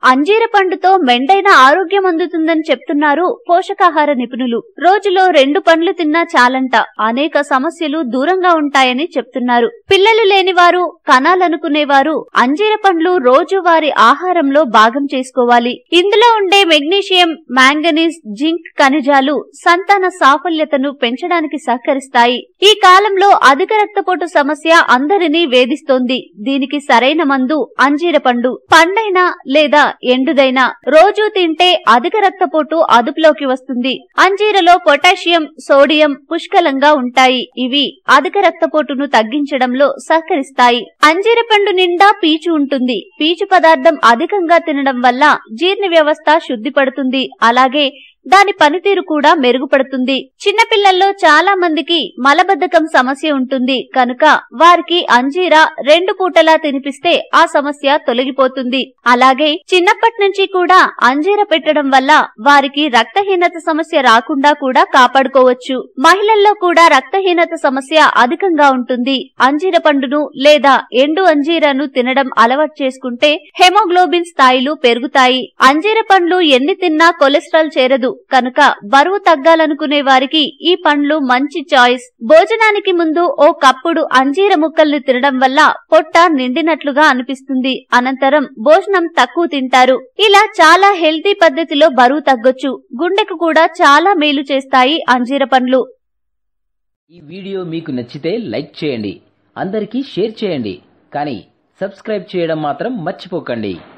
అంజీర పండుతో మెండైన ఆరోగ్యం అందుతుందని చెప్తున్నారు పోషకాహార నిపుణులు రోజులో రెండు పండ్లు తిన్నా చాలంట అనేక సమస్యలు దూరంగా ఉంటాయని చెప్తున్నారు పిల్లలు లేనివారు కనాలనుకునేవారు అంజీర పండ్లు రోజు వారి ఆహారంలో భాగం చేసుకోవాలి ఇందులో ఉండే మెగ్నీషియం మ్యాంగనీస్ జింక్ ఖనిజాలు సంతాన సాఫల్యతను పెంచడానికి సహకరిస్తాయి ఈ కాలంలో అధిక రక్తపోటు సమస్య అందరినీ వేధిస్తోంది దీనికి సరైన మందు అంజీర పండు పండైనా లేదా ఎండుదైనా రోజూ తింటే అధిక రక్తపోటు అదుపులోకి వస్తుంది అంజీరలో పొటాషియం సోడియం పుష్కలంగా ఉంటాయి ఇవి అధిక రక్తపోటును తగ్గించడంలో సహకరిస్తాయి అంజీర పండు నిండా పీచు ఉంటుంది పీచు పదార్థం అధికంగా తినడం వల్ల జీర్ణ వ్యవస్థ శుద్ధిపడుతుంది అలాగే దాని పనితీరు కూడా మెరుగుపడుతుంది చిన్నపిల్లల్లో చాలా మందికి మలబద్ధకం సమస్య ఉంటుంది కనుక వారికి అంజీరా రెండు పూటలా తినిపిస్తే ఆ సమస్య తొలగిపోతుంది అలాగే చిన్నప్పటి నుంచి కూడా అంజీర పెట్టడం వల్ల వారికి రక్తహీనత సమస్య రాకుండా కూడా కాపాడుకోవచ్చు మహిళల్లో కూడా రక్తహీనత సమస్య అధికంగా ఉంటుంది అంజీర పండును లేదా ఎండు అంజీరాను తినడం అలవాటు చేసుకుంటే హెమోగ్లోబిన్ స్థాయిలు పెరుగుతాయి అంజీర పండ్లు ఎన్ని తిన్నా కొలెస్ట్రాల్ చేరదు కనుక బరువు తగ్గాలనుకునే వారికి ఈ పండ్లు మంచి చాయిస్ భోజనానికి ముందు ఓ కప్పుడు అంజీర ముక్కల్ని తినడం వల్ల పొట్ట నిండినట్లుగా అనిపిస్తుంది అనంతరం భోజనం తక్కువ తింటారు ఇలా చాలా హెల్తీ పద్ధతిలో బరువు తగ్గొచ్చు గుండెకు కూడా చాలా మేలు చేస్తాయి అంజీర పండ్లు ఈ వీడియో మీకు నచ్చితే లైక్ చేయండి అందరికీ షేర్ చేయండి కానీ సబ్స్క్రైబ్ చేయడం మాత్రం మర్చిపోకండి